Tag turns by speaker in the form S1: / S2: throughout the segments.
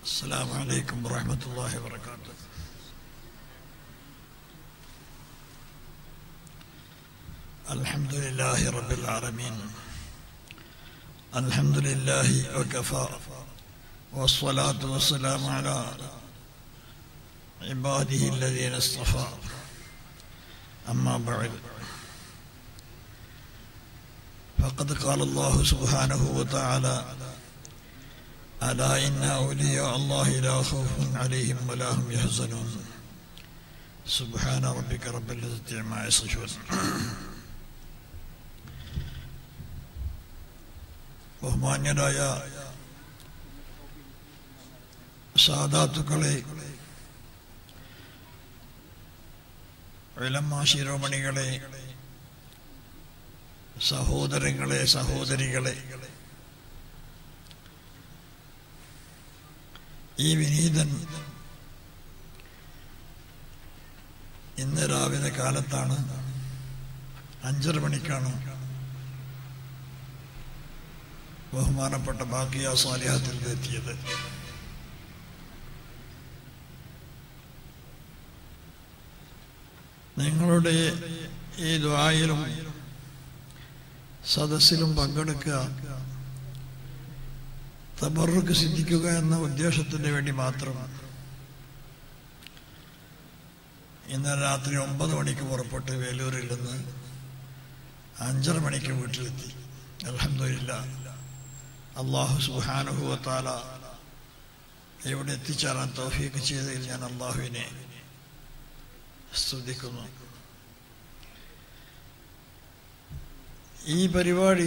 S1: السلام عليكم ورحمة الله وبركاته الحمد لله رب العالمين الحمد لله وكفى والصلاة والسلام على عباده الذين اصطفى أما بعد فقد قال الله سبحانه وتعالى ألا إن أولياء الله لا خوف عليهم ولا هم يحزنون سبحان ربك رب العزة عما يصفون ബഹുമാന്യരായ സാധാത്തുക്കളെ വിലമ്മ ശിരോമണികളെ സഹോദരങ്ങളെ സഹോദരികളെ ഈ വിനീതൻ ഇന്ന് രാവിലെ കാലത്താണ് അഞ്ചര മണിക്കാണ് ബഹുമാനപ്പെട്ട ബാക്കിയ സാലിഹത്തിൽ എത്തിയത് നിങ്ങളുടെ ഈ ദ്വായിലും സദസ്സിലും പങ്കെടുക്കുക തബറുക്ക് സിദ്ധിക്കുക എന്ന ഉദ്ദേശത്തിന് വേണ്ടി മാത്രം ഇന്നലെ രാത്രി ഒമ്പത് മണിക്ക് പുറപ്പെട്ട് വേലൂരിൽ നിന്ന് അഞ്ചര മണിക്ക് വീട്ടിലെത്തി അലഹമില്ല അള്ളാഹു സുഹാനുഭവത്താല ഇവിടെ എത്തിച്ചേരാൻ തൗഫീക്ക് ചെയ്തതിൽ ഞാൻ അള്ളാഹുവിനെ സ്തുതിക്കുന്നു ഈ പരിപാടി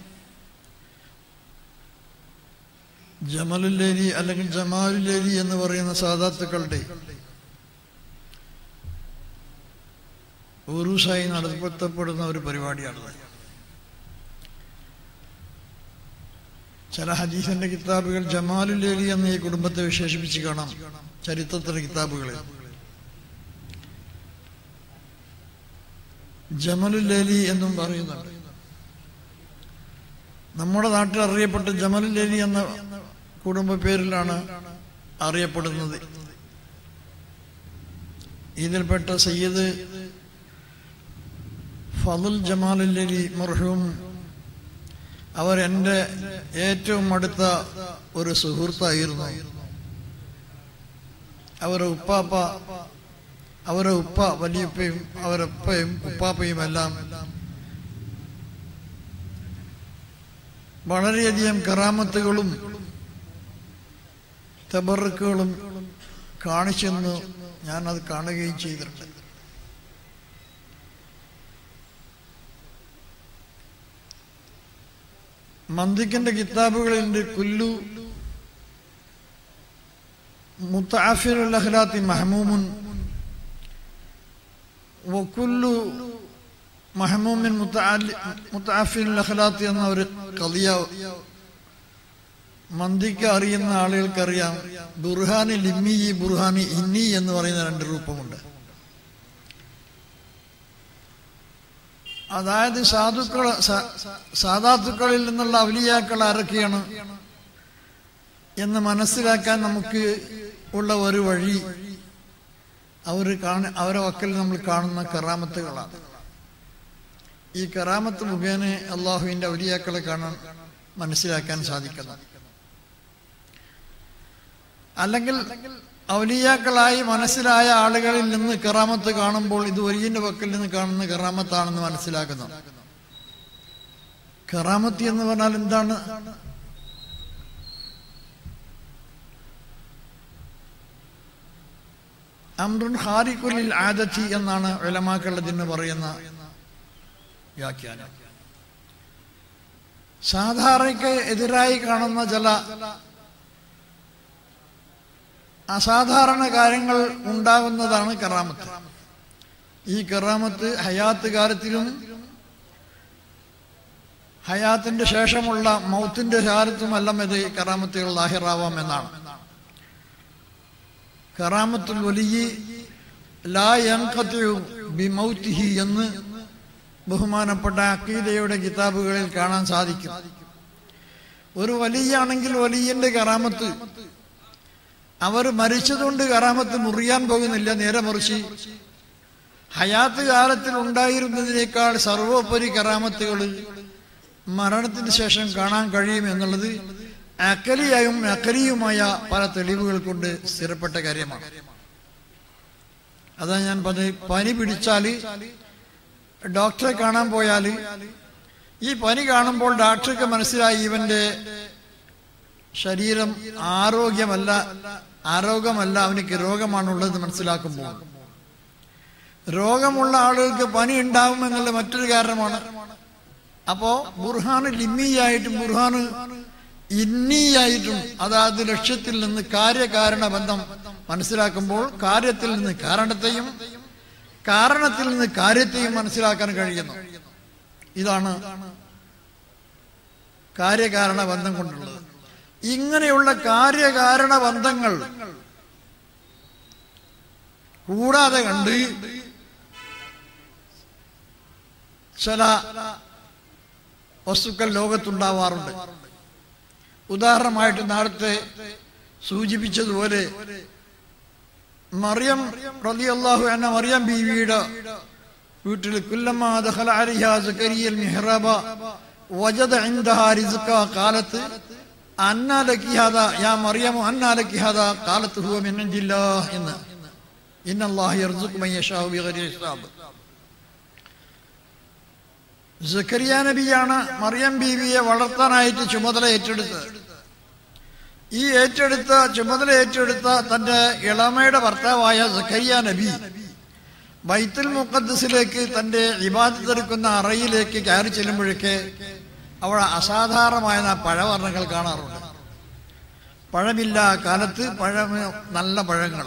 S1: ജമലുല്ലേരി അല്ലെങ്കിൽ ജമാലുല്ലേരി എന്ന് പറയുന്ന സാധാത്തുക്കളുടെ ഉറൂസായി നടത്തപ്പെടുന്ന ഒരു പരിപാടിയാണത് ചില ഹദീസിന്റെ കിതാബുകൾ ജമാലുല്ലേരി എന്ന ഈ കുടുംബത്തെ വിശേഷിപ്പിച്ച് കാണാം ചരിത്രത്തിലെ കിതാബുകളിൽ ജമലുല്ലേലി എന്നും പറയുന്നുണ്ട് നമ്മുടെ നാട്ടിൽ അറിയപ്പെട്ട ജമലുല്ലേലി എന്ന കുടുംബ പേരിലാണ് അറിയപ്പെടുന്നത് ഇതിൽപ്പെട്ട സയ്യിദ് ഫതുൽ ജമാലുല്ലേലി മർഹൂം അവർ എൻ്റെ ഏറ്റവും അടുത്ത ഒരു സുഹൃത്തായിരുന്നു അവരെ ഉപ്പാപ്പ അവരെ ഉപ്പ വലിയപ്പയും അവരപ്പയും ഉപ്പാപ്പയും എല്ലാം വളരെയധികം കറാമത്തുകളും തബറുക്കുകളും കാണിച്ചെന്ന് ഞാനത് കാണുകയും ചെയ്തിട്ടുണ്ട് മന്ദിക്കിന്റെ കിതാബുകളിൽ കുല്ലു മുത്താഫിറുൽ അഖ്ലാത്തി മഹമൂമുൻ വക്കുല്ലു മഹമൂമിൻ മുത്താഫിറുൽ അഖ്ലാത്തി എന്ന ഒരു കലിയ മന്ദിക്ക് അറിയുന്ന ആളുകൾക്കറിയാം ബുർഹാനി ലിമ്മി ബുർഹാനി ഇന്നി എന്ന് പറയുന്ന രണ്ട് രൂപമുണ്ട് അതായത് സാധുക്കൾ സാധാത്തുക്കളിൽ നിന്നുള്ള അവലിയാക്കൾ ആരൊക്കെയാണ് എന്ന് മനസ്സിലാക്കാൻ നമുക്ക് ഉള്ള ഒരു വഴി അവർ കാണ അവരെ വക്കൽ നമ്മൾ കാണുന്ന കറാമത്തുകളാണ് ഈ കറാമത്ത് മുഖേന അള്ളാഹുവിന്റെ ഔലിയാക്കളെ കാണാൻ മനസ്സിലാക്കാൻ സാധിക്കുന്നു അല്ലെങ്കിൽ ഔലിയാക്കളായി മനസ്സിലായ ആളുകളിൽ നിന്ന് കറാമത്ത് കാണുമ്പോൾ ഇത് ഒരിയന്റെ പക്കൽ നിന്ന് കാണുന്ന കറാമത്താണെന്ന് മനസ്സിലാക്കുന്നു കറാമത്ത് എന്ന് പറഞ്ഞാൽ എന്താണ് അമ്രുൻ ഹാരിക്കുലിൽ ആദത്തി എന്നാണ് വിലമാക്കളതിന് പറയുന്ന വ്യാഖ്യാനം സാധാരണയ്ക്ക് എതിരായി കാണുന്ന ചില അസാധാരണ കാര്യങ്ങൾ ഉണ്ടാകുന്നതാണ് കറാമത്ത് ഈ കറാമത്ത് ഹയാത്ത് കാലത്തിലും ഹയാത്തിന്റെ ശേഷമുള്ള മൗത്തിന്റെ കാലത്തുമെല്ലാം ഇത് കറാമത്തുകൾ ലാഹിറാവാം എന്നാണ് കറാമത്തുൽ വലിയ ലാ ബിമൗത്തിഹി എന്ന് ബഹുമാനപ്പെട്ട അക്കീദയുടെ കിതാബുകളിൽ കാണാൻ സാധിക്കും ഒരു വലിയാണെങ്കിൽ വലിയന്റെ കറാമത്ത് അവർ മരിച്ചതുകൊണ്ട് കറാമത്ത് മുറിയാൻ പോകുന്നില്ല നേരെ മറിച്ച് ഹയാത്ത് കാലത്തിൽ ഉണ്ടായിരുന്നതിനേക്കാൾ സർവോപരി കറാമത്തുകൾ മരണത്തിന് ശേഷം കാണാൻ കഴിയും എന്നുള്ളത് അക്കലിയായും അക്കലിയുമായ പല തെളിവുകൾ കൊണ്ട് സ്ഥിരപ്പെട്ട കാര്യമാണ് അതാ ഞാൻ പറഞ്ഞത് പനി പിടിച്ചാല് ഡോക്ടറെ കാണാൻ പോയാല് ഈ പനി കാണുമ്പോൾ ഡോക്ടർക്ക് മനസ്സിലായി ഇവന്റെ ശരീരം ആരോഗ്യമല്ല ആരോഗ്യമല്ല അവനിക്ക് രോഗമാണുള്ളത് മനസ്സിലാക്കുമ്പോൾ രോഗമുള്ള ആളുകൾക്ക് പനി ഉണ്ടാവും എന്നുള്ള മറ്റൊരു കാരണമാണ് അപ്പോ ബുർഹാന് ലിമ്മിയായിട്ടും ബുർഹാന് ഇന്നിയായിട്ടും അതായത് ലക്ഷ്യത്തിൽ നിന്ന് കാര്യകാരണ ബന്ധം മനസ്സിലാക്കുമ്പോൾ കാര്യത്തിൽ നിന്ന് കാരണത്തെയും കാരണത്തിൽ നിന്ന് കാര്യത്തെയും മനസ്സിലാക്കാൻ കഴിയുന്നു ഇതാണ് കാര്യകാരണ ബന്ധം കൊണ്ടുള്ളത് ഇങ്ങനെയുള്ള കാര്യകാരണ ബന്ധങ്ങൾ കൂടാതെ കണ്ട് ചില വസ്തുക്കൾ ലോകത്തുണ്ടാവാറുണ്ട് ഉദാഹരണമായിട്ട് നേരത്തെ സൂചിപ്പിച്ചതുപോലെ മറിയം റളിയല്ലാഹു അൻഹ മറിയം ബീവിയുടെ വീട്ടിൽ കുല്ലമ്മ ദഖല അലൈഹാ സക്കരിയൽ മിഹ്റാബ വജദ ഇൻദഹാ റിസ്ഖ ഖാലത്ത് അന്നാ ലക്കി ഹാദാ യാ മറിയം അന്നാ ലക്കി ഹാദാ ഖാലത്ത് ഹുവ മിൻ ഇൻദില്ലാഹ് എന്ന് ഇന്നല്ലാഹു യർസുഖു മൻ യശാഉ ബിഗൈരി ഹിസാബ് സക്കരിയ നബിയാണ് മറിയം ബീവിയെ വളർത്താനായിട്ട് ചുമതല ഏറ്റെടുത്തത് ഈ ഏറ്റെടുത്ത ചുമതല ഏറ്റെടുത്ത തന്റെ ഇളമയുടെ ഭർത്താവായ സക്കരിയ നബി ബൈത്തുൽ മുഖദ്സിലേക്ക് തന്റെ ഇബാദത്തെടുക്കുന്ന അറയിലേക്ക് കയറി ചെല്ലുമ്പോഴേക്ക് അവിടെ അസാധാരണമായ പഴവർണ്ണങ്ങൾ കാണാറുണ്ട് പഴമില്ല കാലത്ത് പഴം നല്ല പഴങ്ങൾ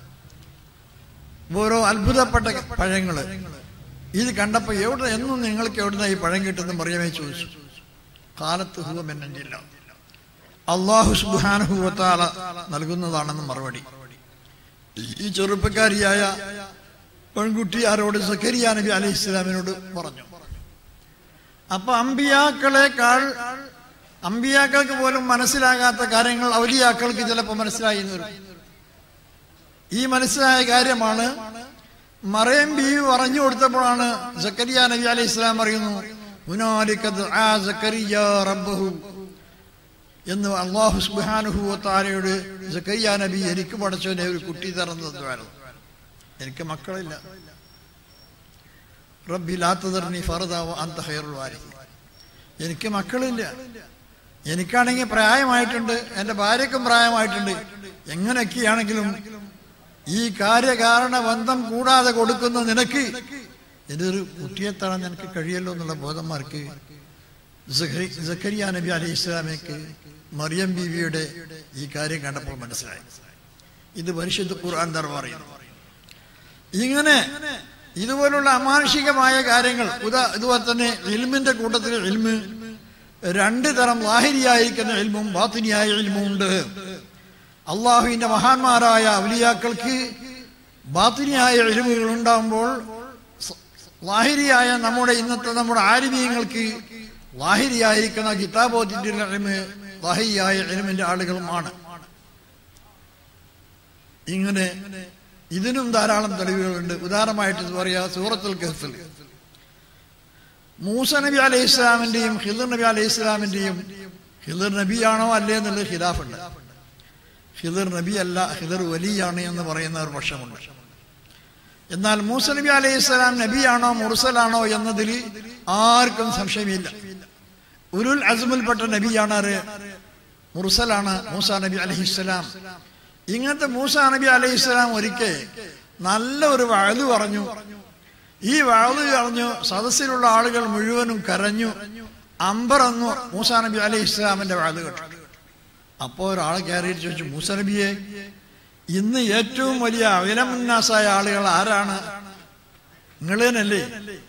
S1: ഓരോ അത്ഭുതപ്പെട്ട പഴങ്ങള് ഇത് കണ്ടപ്പോ എവിടെ എന്നും നിങ്ങൾക്ക് എവിടുന്ന ഈ പഴം കിട്ടുന്ന മറിയമേ ചോദിച്ചു കാലത്ത് ഹുവമെന്നില്ല അള്ളാഹു സുബാനുഭവത്താല നൽകുന്നതാണെന്ന് മറുപടി ഈ ചെറുപ്പക്കാരിയായ പെൺകുട്ടി ആരോട് സക്കരിയ നബി അലൈഹി ഇസ്ലാമിനോട് പറഞ്ഞു അപ്പൊ അമ്പിയാക്കളെക്കാൾ അമ്പിയാക്കൾക്ക് പോലും മനസ്സിലാകാത്ത കാര്യങ്ങൾ ഔലിയാക്കൾക്ക് ചിലപ്പോൾ മനസ്സിലായി എന്ന് വരും ഈ മനസ്സിലായ കാര്യമാണ് മറയം ബീവി പറഞ്ഞു കൊടുത്തപ്പോഴാണ് സക്കരിയ നബി അലൈഹി ഇസ്ലാം പറയുന്നു ഹുനാലിക്കത് ആ സക്കരിയ റബ്ബഹു എന്ന് അള്ളാഹു സുബാനുഹു താരയോട് സക്കരിയ നബി എനിക്ക് പഠിച്ചവനെ ഒരു കുട്ടി തറന്നതായിരുന്നു എനിക്ക് മക്കളില്ല റബ്ബി ലാത്തതർണി ഫറദാവ അന്ത ഹൈറുൽ വാരി എനിക്ക് മക്കളില്ല എനിക്കാണെങ്കിൽ പ്രായമായിട്ടുണ്ട് എൻ്റെ ഭാര്യക്കും പ്രായമായിട്ടുണ്ട് എങ്ങനെയൊക്കെയാണെങ്കിലും ഈ കാര്യകാരണ ബന്ധം കൂടാതെ കൊടുക്കുന്ന നിനക്ക് ഇതൊരു കുട്ടിയെ തരാൻ നിനക്ക് കഴിയല്ലോ എന്നുള്ള ബോധന്മാർക്ക് സക്കരിയ നബി അലൈഹി ഇസ്ലാമേക്ക് മറിയം ബീവിയുടെ ഈ കാര്യം കണ്ടപ്പോൾ മനസ്സിലായി ഇത് പരിശുദ്ധ ഖുർആൻ ദർബാറിയാണ് ഇങ്ങനെ ഇതുപോലുള്ള അമാനുഷികമായ കാര്യങ്ങൾ ഉദാ ഇതുപോലെ തന്നെ ഇൽമിന്റെ കൂട്ടത്തിൽ ഇൽമ് രണ്ട് തരം ലാഹിരിയായിരിക്കുന്ന ഇൽമും ബാത്തിനിയായ ഇൽമും ഉണ്ട് അള്ളാഹുവിന്റെ മഹാന്മാരായ അവലിയാക്കൾക്ക് ബാത്തിനിയായ ഇൽമുകൾ ഉണ്ടാകുമ്പോൾ ലാഹിരിയായ നമ്മുടെ ഇന്നത്തെ നമ്മുടെ ആരിമീയങ്ങൾക്ക് ലാഹിരിയായിരിക്കുന്ന കിതാബോധത്തിന്റെ ഇൽമ് ലാഹിരിയായ ഇൽമിന്റെ ആളുകളുമാണ് ഇങ്ങനെ ഇതിനും ധാരാളം തെളിവുകളുണ്ട് ഉദാഹരണമായിട്ട് പറയാ സൂറത്തുൽ കഹഫിൽ മൂസ നബി അലൈഹി ഇസ്ലാമിന്റെയും ഹിദർ നബി അലൈഹി ഇസ്ലാമിന്റെയും ഹിദർ നബിയാണോ അല്ലേ എന്നുള്ളത് ഖിലാഫുണ്ട് ഹിദർ നബി അല്ല ഹിദർ വലിയാണ് എന്ന് പറയുന്ന ഒരു പക്ഷമുണ്ട് എന്നാൽ മൂസ നബി അലൈഹി ഇസ്ലാം നബിയാണോ മുർസലാണോ എന്നതിൽ ആർക്കും സംശയമില്ല ഉരുൽ അസ്മിൽപ്പെട്ട നബിയാണ് ആര് മുർസലാണ് മൂസ നബി അലൈഹി ഇസ്ലാം ഇങ്ങനത്തെ മൂസ നബി അലൈഹി ഇസ്ലാം ഒരിക്കൽ നല്ല ഒരു വഴുതു പറഞ്ഞു ഈ വഴുതു പറഞ്ഞു സദസ്സിലുള്ള ആളുകൾ മുഴുവനും കരഞ്ഞു അമ്പറന്നു മൂസ നബി അലൈഹി ഇസ്ലാമിന്റെ വഴുതു കേട്ടു അപ്പോ ഒരാൾ കയറിയിട്ട് ചോദിച്ചു മൂസ നബിയെ ഇന്ന് ഏറ്റവും വലിയ അവിലമുന്നാസായ ആളുകൾ ആരാണ് നിങ്ങളേനല്ലേ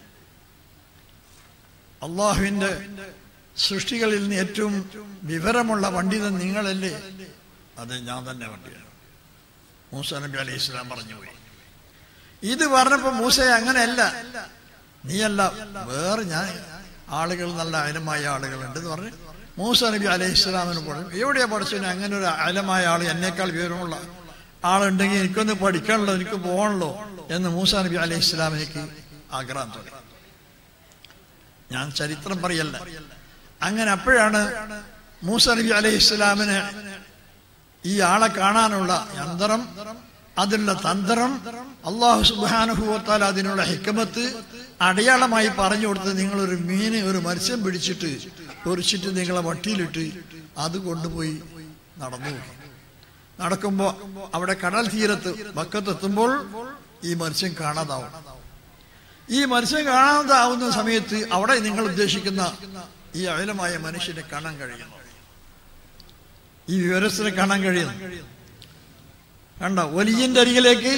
S1: അള്ളാഹുവിന്റെ സൃഷ്ടികളിൽ നിന്ന് ഏറ്റവും വിവരമുള്ള പണ്ഡിതൻ നിങ്ങളല്ലേ അത് ഞാൻ തന്നെ വണ്ടിയാണ് മൂസ നബി അലൈഹി ഇസ്ലാം പറഞ്ഞു പോയി ഇത് പറഞ്ഞപ്പോ മൂസയെ അങ്ങനെയല്ല നീയല്ല വേറെ ഞാൻ ആളുകൾ നല്ല അയനമായ ആളുകളുണ്ട് എന്ന് പറഞ്ഞ് മൂസ നബി അലൈഹി ഇസ്ലാമിന് പറഞ്ഞു എവിടെയാ പഠിച്ചതിന് അങ്ങനെ ഒരു അലമായ ആൾ എന്നേക്കാൾ വിവരമുള്ള ആളുണ്ടെങ്കിൽ എനിക്കൊന്ന് പഠിക്കണല്ലോ എനിക്ക് പോകണല്ലോ എന്ന് മൂസ നബി അലൈഹി ഇസ്ലാമിലേക്ക് ആഗ്രഹം തുടങ്ങി ഞാൻ ചരിത്രം പറയല്ല അങ്ങനെ അപ്പോഴാണ് മൂസ നബി അലൈഹി ഇസ്ലാമിന് ഈ ആളെ കാണാനുള്ള യന്ത്രം അതിനുള്ള തന്ത്രം അള്ളാഹു സുബാനുഭവത്താൽ അതിനുള്ള ഹിക്കമത്ത് അടയാളമായി പറഞ്ഞു കൊടുത്ത് നിങ്ങളൊരു മീന് ഒരു മത്സ്യം പിടിച്ചിട്ട് പൊരിച്ചിട്ട് നിങ്ങളെ വട്ടിയിലിട്ട് അത് കൊണ്ടുപോയി നടന്നു നോക്കി നടക്കുമ്പോ അവിടെ കടൽ തീരത്ത് വക്കത്തെത്തുമ്പോൾ ഈ മത്സ്യം കാണാതാവും ഈ മത്സ്യം കാണാതാവുന്ന സമയത്ത് അവിടെ നിങ്ങൾ ഉദ്ദേശിക്കുന്ന ഈ അയലമായ മനുഷ്യനെ കാണാൻ കഴിയുന്നു ഈ വിവരത്തിനെ കാണാൻ കഴിയുന്നു കണ്ട ഒലിയന്റെ അരികിലേക്ക്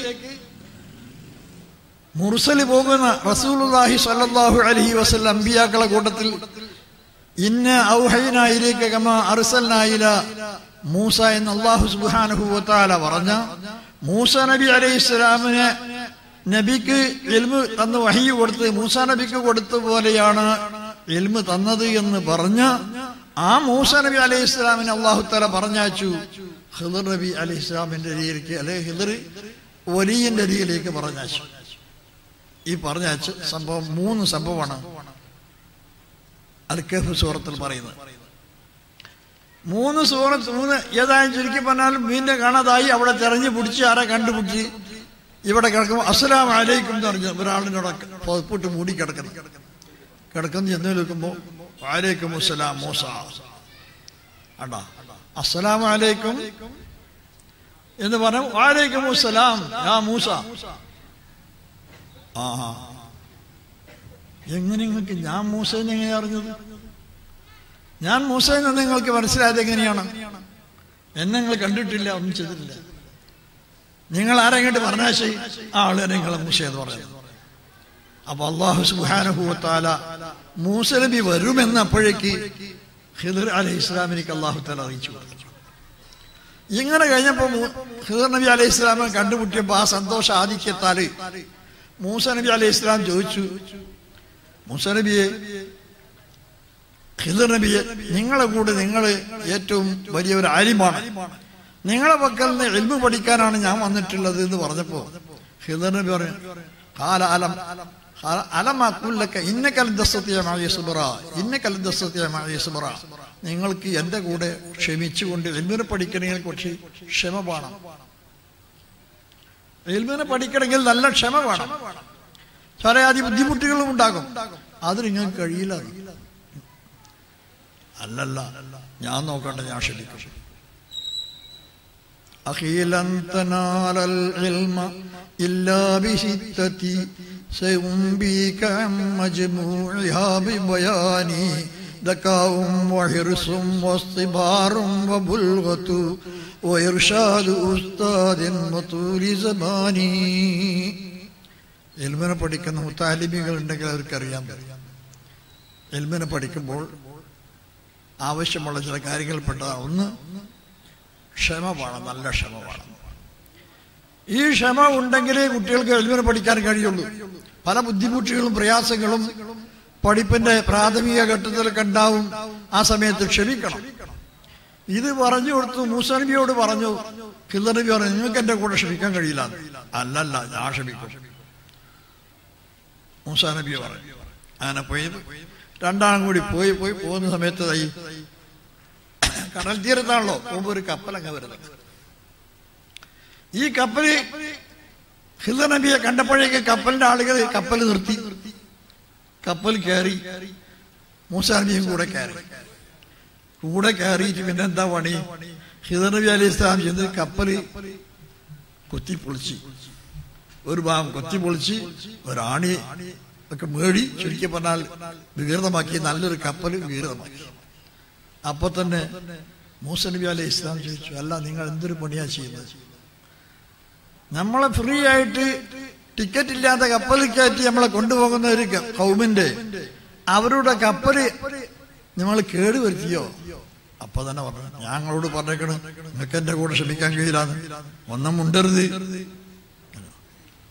S1: മുർസല് പോകുന്ന റസൂലുള്ളാഹി സ്വല്ലല്ലാഹു അലൈഹി വസല്ലം അമ്പിയാക്കളെ കൂട്ടത്തിൽ ഇന്ന ഔഹൈനായിലേക്ക് കമ അർസൽനായില മൂസ എന്ന് അള്ളാഹു സുബ്ഹാനഹു വതആല പറഞ്ഞ മൂസ നബി അലൈഹി സ്വലാമിനെ നബിക്ക് ഇൽമു തന്ന് വഹി കൊടുത്ത് മൂസ നബിക്ക് കൊടുത്ത പോലെയാണ് ഇൽമു തന്നത് എന്ന് പറഞ്ഞ് ആ മൂസ നബി അലൈഹി സ്വലാമിനെ അള്ളാഹു തല പറഞ്ഞയച്ചു ഹിദർ നബി അലൈഹി ഇസ്ലാമിന്റെ അരിയിലേക്ക് അല്ലെ ഹിദർ ഒലിയന്റെ അരിയിലേക്ക് പറഞ്ഞയച്ചു ഈ പറഞ്ഞയച്ച സംഭവം മൂന്ന് സംഭവമാണ് അൽക്കഫ് സൂറത്തിൽ പറയുന്നത് മൂന്ന് സൂറത്ത് മൂന്ന് ഏതായാലും ചുരുക്കി പറഞ്ഞാലും മീനിനെ കാണാതായി അവിടെ തെരഞ്ഞു പിടിച്ച് ആരെ കണ്ടുപിടിച്ച് ഇവിടെ കിടക്കുമ്പോൾ അസ്സലാം അലൈക്കും എന്ന് പറഞ്ഞു ഒരാളിനോട് പുതപ്പിട്ട് മൂടി കിടക്കുന്നു കിടക്കുന്ന ചെന്ന് നിൽക്കുമ്പോൾ വാലേക്കും അസ്സലാം മൂസ അണ്ടാ അസ്സലാം അലൈക്കും എന്ന് പറഞ്ഞു വാലേക്കും അസ്സലാം യാ മൂസ ആ എങ്ങനെ നിങ്ങൾക്ക് ഞാൻ മൂസേനെ എങ്ങനെ അറിഞ്ഞത് ഞാൻ മൂസേന്ന് നിങ്ങൾക്ക് മനസ്സിലായത് എങ്ങനെയാണ് എന്നെ നിങ്ങൾ കണ്ടിട്ടില്ല ഒന്നും ചെയ്തിട്ടില്ല നിങ്ങൾ ആരെങ്കിലും പറഞ്ഞാൽ ശരി ആ ആളെ നിങ്ങളെ മൂസ എന്ന് പറയുന്നത് അപ്പൊ അള്ളാഹു സുബാനുഭൂത്താല മൂസലബി വരുമെന്ന് അപ്പോഴേക്ക് ഹിദർ അലൈഹി ഇസ്ലാമിനിക്ക് അള്ളാഹു താല അറിയിച്ചു കൊടുത്തു ഇങ്ങനെ കഴിഞ്ഞപ്പോ ഹിദർ നബി അലൈഹി ഇസ്ലാമിനെ കണ്ടുമുട്ടിയപ്പോ ആ സന്തോഷ ആധിക്യത്താല് മൂസ നബി അലൈഹി ഇസ്ലാം ചോദിച്ചു മൂസ നബിയെ ഹിദർ നബിയെ നിങ്ങളെ കൂടെ നിങ്ങൾ ഏറ്റവും വലിയ ഒരു ആലിമാണ് നിങ്ങളെ പക്കൽ നിന്ന് എൽമു പഠിക്കാനാണ് ഞാൻ വന്നിട്ടുള്ളത് എന്ന് പറഞ്ഞപ്പോ ഹിദർ നബി പറഞ്ഞു കാല അലം അലമാക്കുല്ലക്ക ഇന്ന കലന്തസ്സത്യമായ സുബറ ഇന്ന കലന്തസ്സത്യമായ സുബറ നിങ്ങൾക്ക് എന്റെ കൂടെ ക്ഷമിച്ചുകൊണ്ട് എൽമിനെ പഠിക്കണമെങ്കിൽ കുറച്ച് ക്ഷമ വേണം എൽമിനെ പഠിക്കണമെങ്കിൽ നല്ല ക്ഷമ വേണം പലയാതി ബുദ്ധിമുട്ടുകളും ഉണ്ടാകും അത് നിങ്ങൾക്ക് കഴിയില്ല അല്ലല്ല ഞാൻ നോക്കണ്ട ഞാൻ ക്ഷമിക്കും أخيلا تنال العلم إلا بستة سينبيك عن مجموعها ببياني ذكاء وحرص واصطبار وبلغة وإرشاد أستاذ وطول زماني എൽമിനെ പഠിക്കുന്ന മുത്താലിമികൾ ഉണ്ടെങ്കിൽ അവർക്കറിയാൻ പറ്റും എൽമിനെ പഠിക്കുമ്പോൾ ആവശ്യമുള്ള ചില കാര്യങ്ങൾപ്പെട്ടതാണ് ഒന്ന് ക്ഷമ വേണം നല്ല ക്ഷമ വേണം ഈ ക്ഷമ ഉണ്ടെങ്കിലേ കുട്ടികൾക്ക് എൽമിനെ പഠിക്കാൻ കഴിയുള്ളൂ പല ബുദ്ധിമുട്ടുകളും പ്രയാസങ്ങളും പഠിപ്പിന്റെ പ്രാഥമിക ഘട്ടത്തിലൊക്കെ ഉണ്ടാവും ആ സമയത്ത് ക്ഷമിക്കണം ഇത് പറഞ്ഞു കൊടുത്തു മൂസനബിയോട് പറഞ്ഞു ഖില്ലനബി പറഞ്ഞു നിങ്ങൾക്ക് എന്റെ കൂടെ ക്ഷമിക്കാൻ കഴിയില്ല അല്ലല്ല ഞാൻ ക്ഷമിക്കും മൂസാ നബി പറഞ്ഞു അങ്ങനെ പോയി രണ്ടാളും കൂടി പോയി പോയി പോകുന്ന സമയത്ത് ഈ കടൽ തീരത്താണല്ലോ പോകുമ്പോ ഒരു കപ്പലങ്ങ് വരുന്നത് ഈ കപ്പല് ഹിദർ നബിയെ കണ്ടപ്പോഴേക്ക് കപ്പലിന്റെ ആളുകൾ കപ്പൽ നിർത്തി കപ്പൽ കയറി മൂസാ നബിയും കൂടെ കയറി കൂടെ കയറിയിട്ട് പിന്നെ എന്താ പണി ഹിദർ നബി അലി ഇസ്ലാം ചെന്ന് കപ്പല് കുത്തിപ്പൊളിച്ച് ഒരു ഭാഗം കൊത്തിപ്പൊളിച്ച് ഒരാണി ഒക്കെ മേടി ചുരുക്കി പറഞ്ഞാൽ വികൃതമാക്കി നല്ലൊരു കപ്പൽ വികൃതമാക്കി അപ്പൊ തന്നെ മൂസ നബി അലൈഹി ഇസ്ലാം ചോദിച്ചു അല്ല നിങ്ങൾ എന്തൊരു പണിയാ ചെയ്യുന്നത് നമ്മളെ ഫ്രീ ആയിട്ട് ടിക്കറ്റ് ഇല്ലാത്ത കപ്പലിൽ കയറ്റി നമ്മളെ കൊണ്ടുപോകുന്ന ഒരു കൗമിന്റെ അവരുടെ കപ്പല് നമ്മൾ കേടുവരുത്തിയോ അപ്പൊ തന്നെ പറഞ്ഞു ഞങ്ങളോട് പറഞ്ഞേക്കണ് നിങ്ങൾക്ക് എന്റെ കൂടെ ക്ഷമിക്കാൻ കഴിയില്ലാന്ന് ഒന്നും മുണ്ടരുത്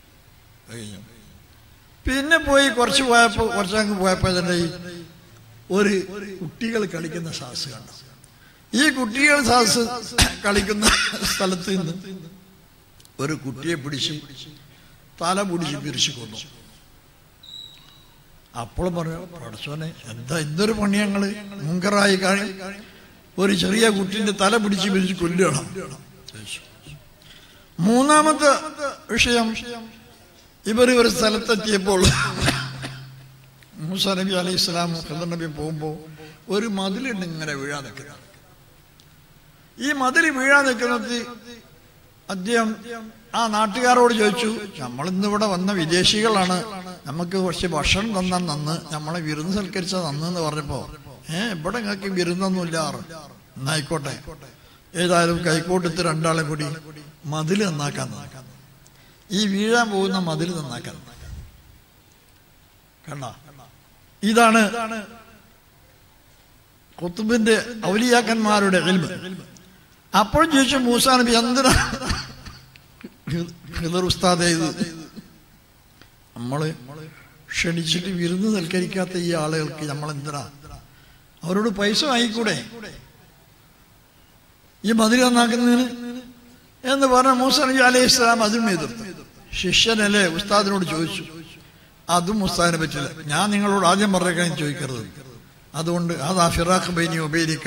S1: കഴിഞ്ഞു പിന്നെ പോയി കുറച്ച് പോയപ്പോ കുറച്ചങ്ങ് പോയപ്പോ തന്നെ ഈ ഒരു കുട്ടികൾ കളിക്കുന്ന സാസ് കണ്ടു ഈ കുട്ടികൾ സാസ് കളിക്കുന്ന സ്ഥലത്ത് നിന്ന് ഒരു കുട്ടിയെ പിടിച്ച് തല പിടിച്ച് പിരിച്ചു കൊന്നു അപ്പോൾ പറഞ്ഞു പഠിച്ചോനെ എന്താ എന്തൊരു പണി ഞങ്ങള് മുങ്കറായി കാണി ഒരു ചെറിയ കുട്ടിന്റെ തല പിടിച്ച് പിരിച്ച് കൊല്ലുകയാണ് ചോദിച്ചു. മൂന്നാമത്തെ വിഷയം ഇവർ ഒരു സ്ഥലത്തെത്തിയപ്പോൾ മൂസ നബി അലൈഹി സ്വലാം ഖദർ നബി പോകുമ്പോൾ ഒരു മതിലുണ്ട് ഇങ്ങനെ വീഴാൻ നിൽക്കുന്നത് ഈ മതിൽ വീഴാൻ നിൽക്കുന്നത് അദ്ദേഹം ആ നാട്ടുകാരോട് ചോദിച്ചു നമ്മൾ ഇന്നിവിടെ വന്ന വിദേശികളാണ് നമുക്ക് കുറച്ച് ഭക്ഷണം തന്നാൽ നന്ന് നമ്മളെ വിരുന്ന് സൽക്കരിച്ച നന്നെന്ന് പറഞ്ഞപ്പോ ഏ ഇവിടെ നിങ്ങൾക്ക് വിരുന്നൊന്നുമില്ല എന്നായിക്കോട്ടെ ഏതായാലും കൈക്കോട്ടത്ത് രണ്ടാളെ കൂടി മതിൽ നന്നാക്കാൻ നന്നാക്കാൻ ഈ വീഴാൻ പോകുന്ന മതിൽ നന്നാക്കാൻ കണ്ട ഇതാണ് കുത്തുബിന്റെ ഔലിയാക്കന്മാരുടെ എൽമ് അപ്പോൾ ചോദിച്ചു മൂസാ നബി എന്തിനാ ഹിദർ ഉസ്താദേ ഇത് നമ്മള് ക്ഷണിച്ചിട്ട് വിരുന്ന് സൽക്കരിക്കാത്ത ഈ ആളുകൾക്ക് നമ്മൾ എന്തിനാ അവരോട് പൈസ വാങ്ങിക്കൂടെ ഈ മതിൽ നന്നാക്കുന്നതിന് എന്ന് പറഞ്ഞ മൂസ നബി അലൈഹി ഇസ്ലാം അതിനും എതിർത്തു ശിഷ്യനല്ലേ ഉസ്താദിനോട് ചോദിച്ചു അതും ഉസ്താദിനെ പറ്റില്ല ഞാൻ നിങ്ങളോട് ആദ്യം പറഞ്ഞേക്കാൻ ചോദിക്കരുത് അതുകൊണ്ട് അതാ ഫിറാഖ് ബൈനി ഉപേരിക്ക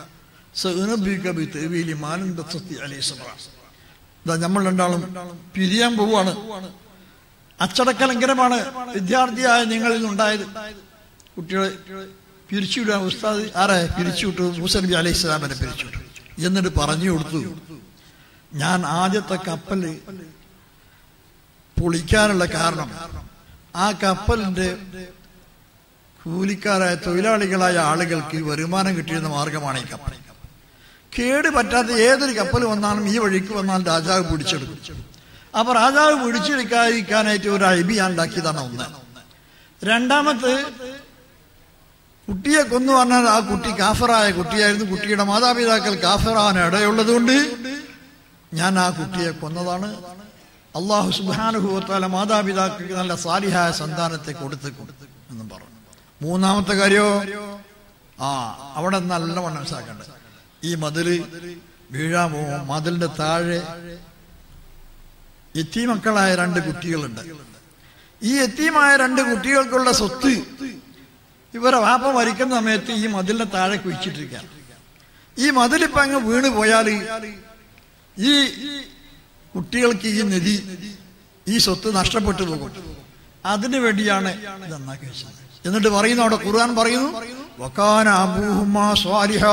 S1: നമ്മൾ രണ്ടാളും പിരിയാൻ പോവാണ് അച്ചടക്ക ലംഘനമാണ് വിദ്യാർത്ഥിയായ നിങ്ങളിൽ നിന്നുണ്ടായത് കുട്ടികളെ പിരിച്ചുവിടാൻ ഉസ്താദ് ആരെ പിരിച്ചുവിട്ടു മൂസ നബി അലൈഹി സ്വലാമിനെ പിരിച്ചുവിട്ടു എന്നിട്ട് പറഞ്ഞു കൊടുത്തു ഞാൻ ആദ്യത്തെ കപ്പൽ പൊളിക്കാനുള്ള കാരണം ആ കപ്പലിന്റെ കൂലിക്കാരായ തൊഴിലാളികളായ ആളുകൾക്ക് വരുമാനം കിട്ടിയിരുന്ന മാർഗമാണ് ഈ കപ്പൽ കേട് പറ്റാത്ത ഏതൊരു കപ്പൽ വന്നാലും ഈ വഴിക്ക് വന്നാൽ രാജാവ് പിടിച്ചെടുക്കും അപ്പൊ രാജാവ് പിടിച്ചെടുക്കാതിരിക്കാനായിട്ട് ഒരു അഴിബി ഞാൻ ഉണ്ടാക്കിയതാണ് ഒന്ന് രണ്ടാമത് കുട്ടിയെ കൊന്നു പറഞ്ഞാൽ ആ കുട്ടി കാഫറായ കുട്ടിയായിരുന്നു കുട്ടിയുടെ മാതാപിതാക്കൾ കാഫറാൻ ഇടയുള്ളത് കൊണ്ട് ഞാൻ ആ കുട്ടിയെ കൊന്നതാണ് അള്ളാഹു സുബാനുഭവത്താല മാതാപിതാക്കൾക്ക് നല്ല സാലിഹായ സന്താനത്തെ കൊടുത്ത് കൊടുത്ത് എന്നും പറഞ്ഞു മൂന്നാമത്തെ കാര്യോ ആ അവിടെ നല്ല മനസ്സിലാക്കണ്ടത് ഈ മതില് വീഴാൻ പോകും മതിലിന്റെ താഴെ എത്തീമക്കളായ രണ്ട് കുട്ടികളുണ്ട് ഈ എത്തീമായ രണ്ട് കുട്ടികൾക്കുള്ള സ്വത്ത് ഇവരെ വാപ്പ മരിക്കുന്ന സമയത്ത് ഈ മതിലിന്റെ താഴെ കുഴിച്ചിട്ടിരിക്കുകയാണ് ഈ മതിലിപ്പോ അങ്ങ് വീണ് പോയാൽ ഈ കുട്ടികൾക്ക് ഈ നിധി ഈ സ്വത്ത് നഷ്ടപ്പെട്ടു പോകും അതിനു വേണ്ടിയാണ് ഇത് നന്നാക്കി വെച്ചത് എന്നിട്ട് പറയുന്നു അവിടെ ഖുർആൻ പറയുന്നു വക്കാന അബൂഹുമാ സ്വാലിഹാ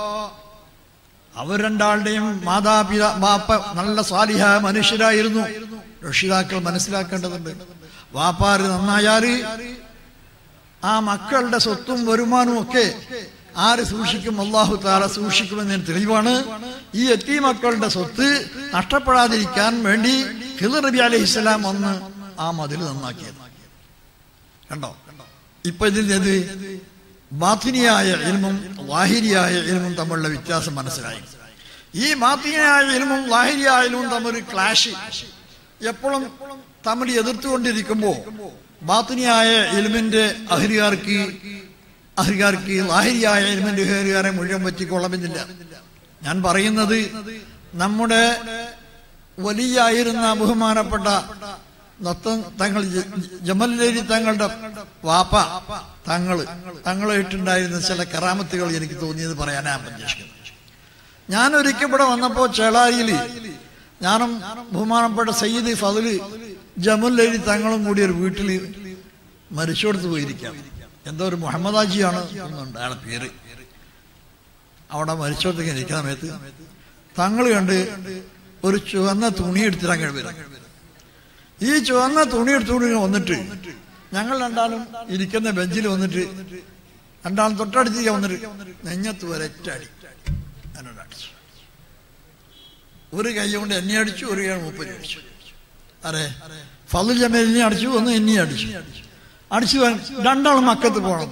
S1: അവർ രണ്ടാളുടെയും മാതാപിതാ ബാപ്പ നല്ല സ്വാലിഹ മനുഷ്യരായിരുന്നു രക്ഷിതാക്കൾ മനസ്സിലാക്കേണ്ടതുണ്ട് വാപ്പാര് നന്നായാല് ആ മക്കളുടെ സ്വത്തും വരുമാനവും ഒക്കെ ആര് സൂക്ഷിക്കും അള്ളാഹു താല സൂക്ഷിക്കുമെന്നതിന് തെളിവാണ് ഈ എത്തി മക്കളുടെ സ്വത്ത് നഷ്ടപ്പെടാതിരിക്കാൻ വേണ്ടി ഖിദർ നബി അലൈഹി ഇസ്ലാം വന്ന് ആ മതിൽ നന്നാക്കിയത് കണ്ടോ ഇപ്പൊ ഇതിൻ്റെ ബാത്തിനിയായ ഇൽമും വാഹിരിയായ ഇൽമും തമ്മിലുള്ള വ്യത്യാസം മനസ്സിലായി ഈ ബാത്തിനിയായ ഇൽമും വാഹിരിയായ ഇൽമും തമ്മിൽ ക്ലാഷ് എപ്പോഴും തമ്മിൽ എതിർത്തുകൊണ്ടിരിക്കുമ്പോ ബാത്തിനിയായ ഇൽമിന്റെ അഹരികാർക്ക് അഹരികാർക്ക് വാഹിരിയായ ഇൽമിന്റെ അഹരികാരെ മുഴുവൻ പറ്റിക്കൊള്ളമെന്നില്ല ഞാൻ പറയുന്നത് നമ്മുടെ വലിയായിരുന്ന ബഹുമാനപ്പെട്ട നത്തം തങ്ങൾ ജമലേരി തങ്ങളുടെ വാപ്പ തങ്ങള് തങ്ങളായിട്ടുണ്ടായിരുന്ന ചില കറാമത്തുകൾ എനിക്ക് തോന്നിയത് പറയാനാ ഉദ്ദേശിക്കുന്നത് ഞാൻ ഒരിക്കൽ ഇവിടെ വന്നപ്പോ ചേളാരിയിൽ ഞാനും ബഹുമാനപ്പെട്ട സയ്യിദ് ഫതില് ജമുലേരി തങ്ങളും കൂടി ഒരു വീട്ടിൽ മരിച്ചോടത്ത് പോയിരിക്കാം എന്തോ ഒരു മുഹമ്മദാജിയാണ് എന്നുണ്ട് അയാളെ പേര് അവിടെ മരിച്ചോടത്തേക്ക് ഇരിക്കുന്ന സമയത്ത് തങ്ങൾ കണ്ട് ഒരു ചുവന്ന തുണി എടുത്തിട്ട് അങ്ങനെ വരും ഈ ചുവന്ന തുണി എടുത്തുകൊണ്ട് വന്നിട്ട് ഞങ്ങൾ രണ്ടാളും ഇരിക്കുന്ന ബെഞ്ചിൽ വന്നിട്ട് രണ്ടാളും തൊട്ടടുത്തേക്ക് വന്നിട്ട് നെഞ്ഞത്ത് ഒരറ്റടി എന്നോട് അടിച്ചു ഒരു കൈ കൊണ്ട് എന്നെ അടിച്ചു ഒരു കൈ മുപ്പരി അടിച്ചു അതെ ഫലു ജമേലിനെ അടിച്ചു ഒന്ന് എന്നെ അടിച്ചു അടിച്ചു രണ്ടാളും മക്കത്ത് പോകണം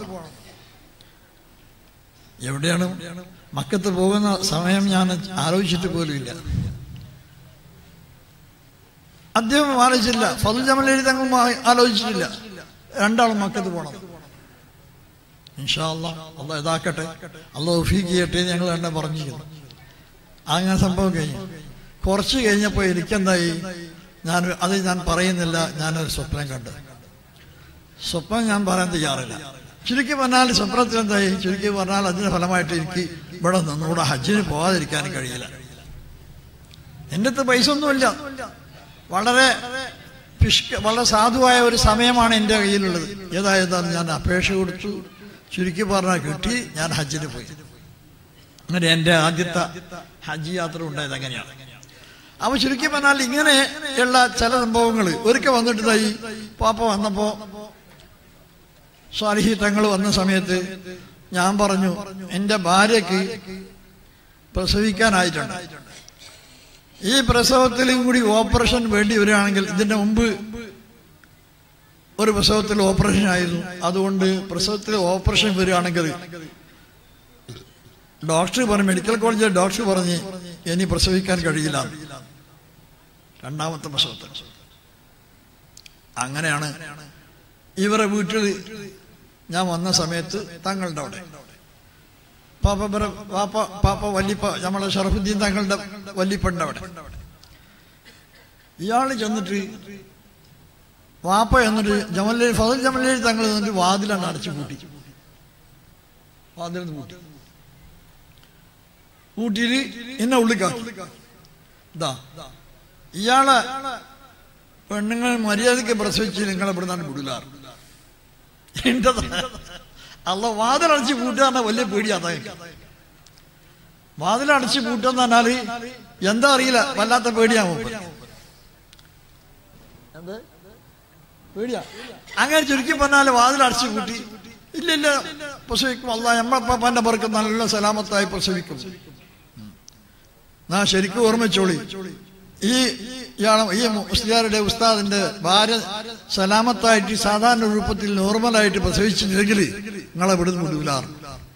S1: എവിടെയാണ് മക്കത്ത് പോകുന്ന സമയം ഞാൻ ആലോചിച്ചിട്ട് പോലുമില്ല അദ്ദേഹം ആലോചിച്ചില്ല ഫതുൽ ജമലേരി തങ്ങൾ ആലോചിച്ചിട്ടില്ല രണ്ടാളും മക്കത്ത് പോകണം ഇൻഷാ അല്ലാ അല്ല ഇതാക്കട്ടെ അല്ല ഒഫീക്ക് ചെയ്യട്ടെ എന്ന് ഞങ്ങൾ തന്നെ പറഞ്ഞിരിക്കുന്നു അങ്ങനെ സംഭവം കഴിഞ്ഞു കുറച്ച് കഴിഞ്ഞപ്പോൾ എനിക്കെന്തായി ഞാൻ അത് ഞാൻ പറയുന്നില്ല ഞാനൊരു സ്വപ്നം കണ്ടു സ്വപ്നം ഞാൻ പറയാൻ തയ്യാറില്ല ചുരുക്കി പറഞ്ഞാൽ സ്വപ്നത്തിൽ എന്തായി ചുരുക്കി പറഞ്ഞാൽ അതിന്റെ ഫലമായിട്ട് എനിക്ക് ഇവിടെ നിന്നുകൂടെ ഹജ്ജിന് പോകാതിരിക്കാൻ കഴിയില്ല എൻ്റെ അടുത്ത് പൈസ ഒന്നുമില്ല വളരെ പിഷ്ക വളരെ സാധുവായ ഒരു സമയമാണ് എൻ്റെ കയ്യിലുള്ളത് ഏതായതാണ് ഞാൻ അപേക്ഷ കൊടുത്തു ചുരുക്കി പറഞ്ഞാൽ കിട്ടി ഞാൻ ഹജ്ജിന് പോയി അങ്ങനെ എൻ്റെ ആദ്യത്തെ ഹജ്ജ് യാത്ര ഉണ്ടായത് അങ്ങനെയാണ് അപ്പൊ ചുരുക്കി പറഞ്ഞാൽ ഇങ്ങനെയുള്ള ചില സംഭവങ്ങൾ ഒരിക്കൽ വന്നിട്ടായി പാപ്പ വന്നപ്പോ സ്വാലിഹി തങ്ങൾ വന്ന സമയത്ത് ഞാൻ പറഞ്ഞു എൻ്റെ ഭാര്യയ്ക്ക് പ്രസവിക്കാനായിട്ടുണ്ട് ഈ പ്രസവത്തിലും കൂടി ഓപ്പറേഷൻ വേണ്ടി വരികയാണെങ്കിൽ ഇതിന്റെ മുമ്പ് ഒരു പ്രസവത്തിൽ ഓപ്പറേഷൻ ആയിരുന്നു അതുകൊണ്ട് പ്രസവത്തിൽ ഓപ്പറേഷൻ വരികയാണെങ്കിൽ ഡോക്ടർ പറഞ്ഞു മെഡിക്കൽ കോളേജിലെ ഡോക്ടർ പറഞ്ഞ് ഇനി പ്രസവിക്കാൻ കഴിയില്ല രണ്ടാമത്തെ പ്രസവത്തിൽ അങ്ങനെയാണ് ഇവരെ വീട്ടിൽ ഞാൻ വന്ന സമയത്ത് തങ്ങളുടെ അവിടെ പാപ്പ ഇവരെ പാപ്പ പാപ്പ വല്ലിപ്പ നമ്മളെ ഷറഫുദ്ദീൻ തങ്ങളുടെ വല്ലിപ്പണ്ട് അവിടെ ഇയാള് ചെന്നിട്ട് വാപ്പ എന്നിട്ട് ജമലേ ഫസൽ ജമലേ തങ്ങൾ എന്നിട്ട് വാതിലാണ് അടച്ചു പൂട്ടി വാതിൽ പൂട്ടി പൂട്ടിയിട്ട് എന്നെ ഉള്ളിക്കാക്കി ഇതാ ഇയാളെ പെണ്ണുങ്ങൾ മര്യാദയ്ക്ക് പ്രസവിച്ച് നിങ്ങളെ ഇവിടെ നിന്നാണ് വിടില്ലാറ് എന്റെ അല്ല വാതിലടച്ച് പൂട്ടുക വലിയ പേടിയാ വാതിലടച്ച് പൂട്ടെന്ന് പറഞ്ഞാല് എന്താ അറിയില്ല വല്ലാത്ത പേടിയാവും പേടിയാ അങ്ങനെ ചുരുക്കി പറഞ്ഞാല് വാതിലടച്ച് പൂട്ടി ഇല്ല ഇല്ല പ്രസവിക്കും അല്ല എമ്മപ്പാപ്പാന്റെ പേർക്ക് നല്ല സലാമത്തായി പ്രസവിക്കും നാ ശരിക്കും ഓർമ്മിച്ചോളി ഈ ഇയാളെ ഈ മുസ്ലിയാരുടെ ഉസ്താദിന്റെ ഭാര്യ സലാമത്തായിട്ട് സാധാരണ രൂപത്തിൽ നോർമലായിട്ട് പ്രസവിച്ചില്ലെങ്കിൽ നിങ്ങളെ ഇവിടുന്ന് വിടൂലാറ്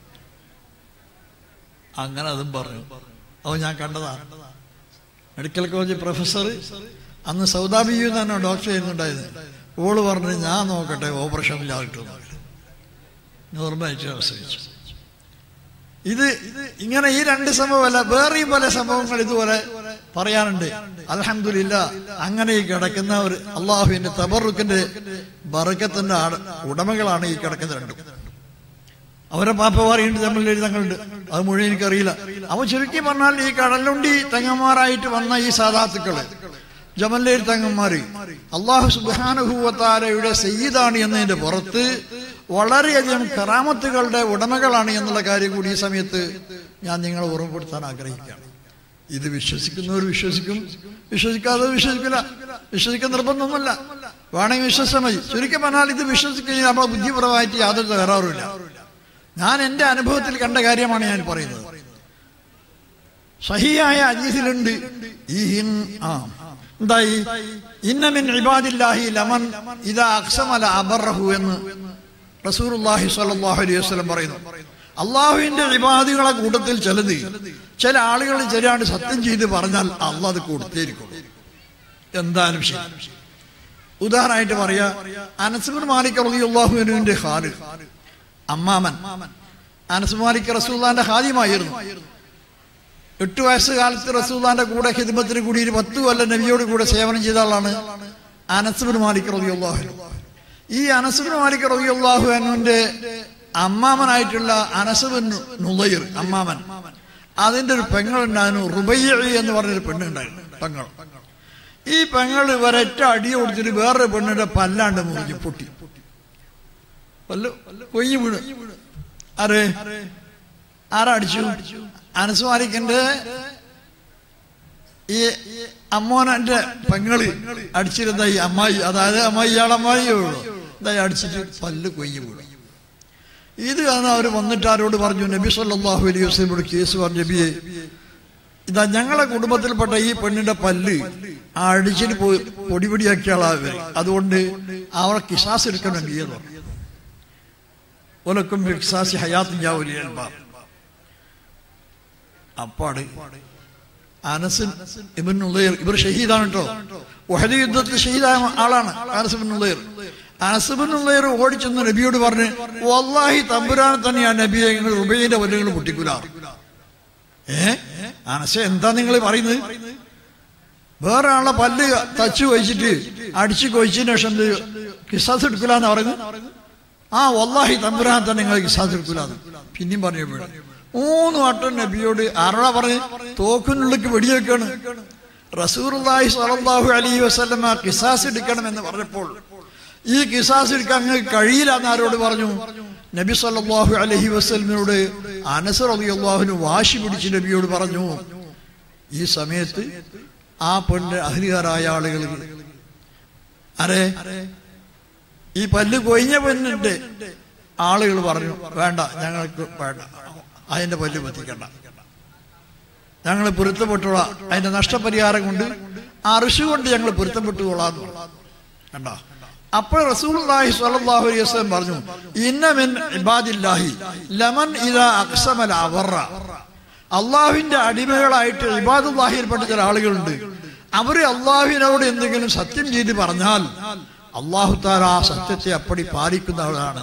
S1: അങ്ങനെ അതും പറഞ്ഞു അവ ഞാൻ കണ്ടതാണ് മെഡിക്കൽ കോളേജ് പ്രൊഫസർ അന്ന് സൗദാബിയു തന്നെ ഡോക്ടർ ചെയ്യുന്നുണ്ടായത് ഓള് പറഞ്ഞു ഞാൻ നോക്കട്ടെ ഓപ്പറേഷൻ ഇല്ലാതെ നോർമലായിട്ട് പ്രസവിച്ചു ഇത് ഇങ്ങനെ ഈ രണ്ട് സംഭവമല്ല വേറെയും പല സംഭവങ്ങൾ ഇതുപോലെ പറയാനുണ്ട് അലഹമില്ല അങ്ങനെ ഈ കിടക്കുന്ന ഒരു അള്ളാഹുവിന്റെ തബറുക്കിന്റെ ബറക്കത്തിന്റെ ഉടമകളാണ് ഈ കിടക്കുന്ന രണ്ടും അവരെ പാപ്പവാറിയുണ്ട് തമ്മിൽ തങ്ങളുണ്ട് അത് മുഴുവൻ എനിക്കറിയില്ല അവ ചുരുക്കി പറഞ്ഞാൽ ഈ കടലുണ്ടി തെങ്ങന്മാരായിട്ട് വന്ന ഈ സാധാത്തുക്കള് ജമല്ലേരി തങ്ങന്മാര് അള്ളാഹു സുബാനുഭൂവത്താരയുടെ സയ്യിദാണ് എന്നതിന്റെ പുറത്ത് വളരെയധികം കറാമത്തുകളുടെ ഉടമകളാണ് എന്നുള്ള കാര്യം കൂടി ഈ സമയത്ത് ഞാൻ നിങ്ങളെ ഓർമ്മപ്പെടുത്താൻ ആഗ്രഹിക്കുകയാണ് ഇത് വിശ്വസിക്കുന്നവർ വിശ്വസിക്കും വിശ്വസിക്കാതെ വിശ്വസിക്കില്ല വിശ്വസിക്കാൻ നിർബന്ധമൊന്നുമില്ല വേണമെങ്കിൽ വിശ്വസിച്ചാൽ മതി ചുരുക്കം പറഞ്ഞാൽ ഇത് വിശ്വസിക്കുന്ന നമ്മളെ ബുദ്ധിപരമായിട്ട് യാതൊരു തകരാറുമില്ല ഞാൻ എന്റെ അനുഭവത്തിൽ കണ്ട കാര്യമാണ് ഞാൻ പറയുന്നത് സഹിയായ അജീസിലുണ്ട് ഈ ആ എന്തായി ഇന്നമിൻ ഇബാദില്ലാഹി ലമൻ ഇതാ അക്സമല അബറഹു എന്ന് റസൂർഹി സ്വല്ലല്ലാഹു അലൈഹി വസല്ലം പറയുന്നു അള്ളാഹുവിന്റെ ഇബാദികളെ കൂട്ടത്തിൽ ചിലത് ചില ആളുകൾ ശരിയാണ് സത്യം ചെയ്ത് പറഞ്ഞാൽ അള്ളാഹ് അത് കൊടുത്തേരിക്കും എന്തായാലും ശരി ഉദാഹരണമായിട്ട് പറയാ അനസുബിൻ മാലിക് റളിയല്ലാഹുവിന്റെ ഹാല് അമ്മാമൻ അനസ് മാലിക് റസൂല്ലാന്റെ ഹാദിമായിരുന്നു എട്ടു വയസ്സ് കാലത്ത് റസൂല്ലാന്റെ കൂടെ ഹിദ്മത്തിന് കൂടി ഒരു പത്ത് കൊല്ലം നബിയോട് കൂടെ സേവനം ചെയ്ത ആളാണ് അനസുബിൻ മാലിക് റളിയല്ലാഹു ഈ അനസുബിൻ മാലിക് റളിയല്ലാഹു അനുവിന്റെ അമ്മാമനായിട്ടുള്ള അനസുബിൻ നുളൈർ അമ്മാമൻ അതിന്റെ ഒരു പെങ്ങളുണ്ടായിരുന്നു റുബയ്യ എന്ന് പറഞ്ഞൊരു പെണ്ണുണ്ടായിരുന്നു പെങ്ങൾ ഈ പെങ്ങൾ ഇവരൊറ്റ അടി കൊടുത്തിട്ട് വേറൊരു പെണ്ണിന്റെ പല്ലാണ്ട് മുറിഞ്ഞു പൊട്ടി പല്ല് കൊയ്ഞ്ഞു വീണ് ആരെ ആരാ അടിച്ചു അനസ്മാലിക്കന്റെ ഈ അമ്മോനന്റെ പെങ്ങള് അടിച്ചിരുന്ന ഈ അമ്മായി അതായത് അമ്മായി ഇയാളെ അമ്മായിയേ ഉള്ളൂ എന്തായി അടിച്ചിട്ട് പല്ല് കൊയ്ഞ്ഞു വീണു ഇത് കാരണം അവർ വന്നിട്ട് ആരോട് പറഞ്ഞു നബി സല്ലാഹു അലൈഹി വസ്ലമോട് കേസ് പറഞ്ഞു നബിയെ ഇതാ ഞങ്ങളെ കുടുംബത്തിൽപ്പെട്ട ഈ പെണ്ണിന്റെ പല്ല് ആ അടിച്ചിട്ട് പോയി പൊടിപൊടിയാക്കിയ ആളാവർ അതുകൊണ്ട് അവളെ കിസാസ് എടുക്കണം നബിയെ പറഞ്ഞു ഒലക്കും കിസാസി ഹയാത്ത് അപ്പാട് അനസിൻ ഇബൻ ഉള്ളയർ ഇവർ ഷഹീദാണ് കേട്ടോ ഒഹദ് യുദ്ധത്തിൽ ഷഹീദായ ആളാണ് അനസ് ഇബൻ ഉള്ളയർ അനസുബിനുള്ളവർ ഓടിച്ചെന്ന് നബിയോട് പറഞ്ഞ് വല്ലാഹി തമ്പുരാനെ തന്നെ ആ നബിയെ നിങ്ങൾ റുബൈന്റെ വല്ലുകൾ പൊട്ടിക്കൂല ഏ അനസ എന്താ നിങ്ങൾ പറയുന്നത് വേറെ ആളെ പല്ല് തച്ചു കൊഴിച്ചിട്ട് അടിച്ചു കൊഴിച്ചതിന് ശേഷം എന്ത് കിസാസ് എടുക്കില്ലാന്ന് പറയുന്നത് ആ വല്ലാഹി തമ്പുരാൻ തന്നെ നിങ്ങൾ കിസാസ് എടുക്കില്ലാന്ന് പിന്നെയും പറഞ്ഞു വീട് മൂന്ന് വട്ടം നബിയോട് ആരോടാ പറഞ്ഞ് തോക്കിനുള്ളിലേക്ക് വെടിവെക്കാണ് റസൂർലാഹി സ്വലല്ലാഹു അലൈഹി വസല്ലമ കിസാസ് എടുക്കണം എന്ന് പറഞ്ഞപ്പോൾ ഈ കിസാസ് എടുക്കാൻ അങ്ങ് കഴിയില്ല എന്ന് ആരോട് പറഞ്ഞു നബി സല്ലല്ലാഹു അലൈഹി വസല്ലമയോട് അനസർ അലിയല്ലാഹുവിന് വാശി പിടിച്ച് നബിയോട് പറഞ്ഞു ഈ സമയത്ത് ആ പെണ്ണ് അഹരികാരായ ആളുകൾ അരെ ഈ പല്ല് കൊയിഞ്ഞ പെണ്ണിന്റെ ആളുകൾ പറഞ്ഞു വേണ്ട ഞങ്ങൾക്ക് വേണ്ട അതിന്റെ പല്ല് പറ്റിക്കണ്ട ഞങ്ങൾ പൊരുത്തപ്പെട്ടോളാം അതിന്റെ നഷ്ടപരിഹാരം കൊണ്ട് ആ ഋഷി കൊണ്ട് ഞങ്ങൾ പൊരുത്തപ്പെട്ടുകൊള്ളാന്ന് കണ്ടോ അപ്പോൾ റസൂലുള്ളാഹി സ്വല്ലല്ലാഹു അലൈഹി വസല്ലം പറഞ്ഞു ഇന്ന മിൻ ഇബാദില്ലാഹി ലമൻ ഇദാ അഖ്സമൽ അവറ അള്ളാഹുവിന്റെ അടിമകളായിട്ട് ഇബാദുല്ലാഹിയിൽപ്പെട്ട ചില ആളുകളുണ്ട് അവര് അള്ളാഹുവിനോട് എന്തെങ്കിലും സത്യം ചെയ്ത് പറഞ്ഞാൽ അള്ളാഹു താല ആ സത്യത്തെ അപ്പടി പാലിക്കുന്ന ആളാണ്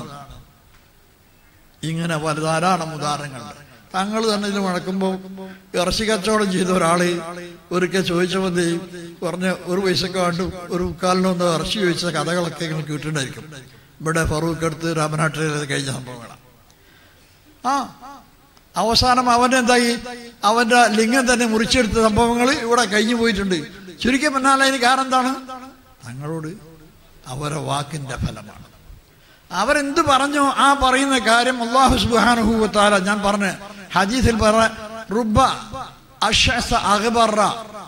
S1: ഇങ്ങനെ പല ധാരാളം ഉദാഹരണങ്ങളുണ്ട് തങ്ങൾ തന്നെ ഇത് മുടക്കുമ്പോൾ ഇറച്ചി കച്ചവടം ചെയ്ത ഒരാള് ഒരിക്കൽ ചോദിച്ചപ്പോൾ എന്ത് ചെയ്യും പറഞ്ഞ ഒരു പൈസക്ക് വേണ്ട ഒരു മുക്കാലിനൊന്ന് ഇറച്ചി ചോദിച്ച കഥകളൊക്കെ നിങ്ങൾ കേട്ടിട്ടുണ്ടായിരിക്കും ഇവിടെ ഫറൂഖ് അടുത്ത് രാമനാട്ടിൽ കഴിഞ്ഞ സംഭവങ്ങളാണ് ആ അവസാനം അവൻ എന്തായി അവന്റെ ലിംഗം തന്നെ മുറിച്ചെടുത്ത സംഭവങ്ങൾ ഇവിടെ കഴിഞ്ഞു പോയിട്ടുണ്ട് ചുരുക്കി പറഞ്ഞാൽ അതിന് കാരണം എന്താണ് തങ്ങളോട് അവരെ വാക്കിന്റെ ഫലമാണ് അവരെന്ത് പറഞ്ഞോ ആ പറയുന്ന കാര്യം അള്ളാഹു സുബാനുഭൂവത്താല ഞാൻ പറഞ്ഞ ഹദീസിൽ പറ റുബ അഷസ അഖബറ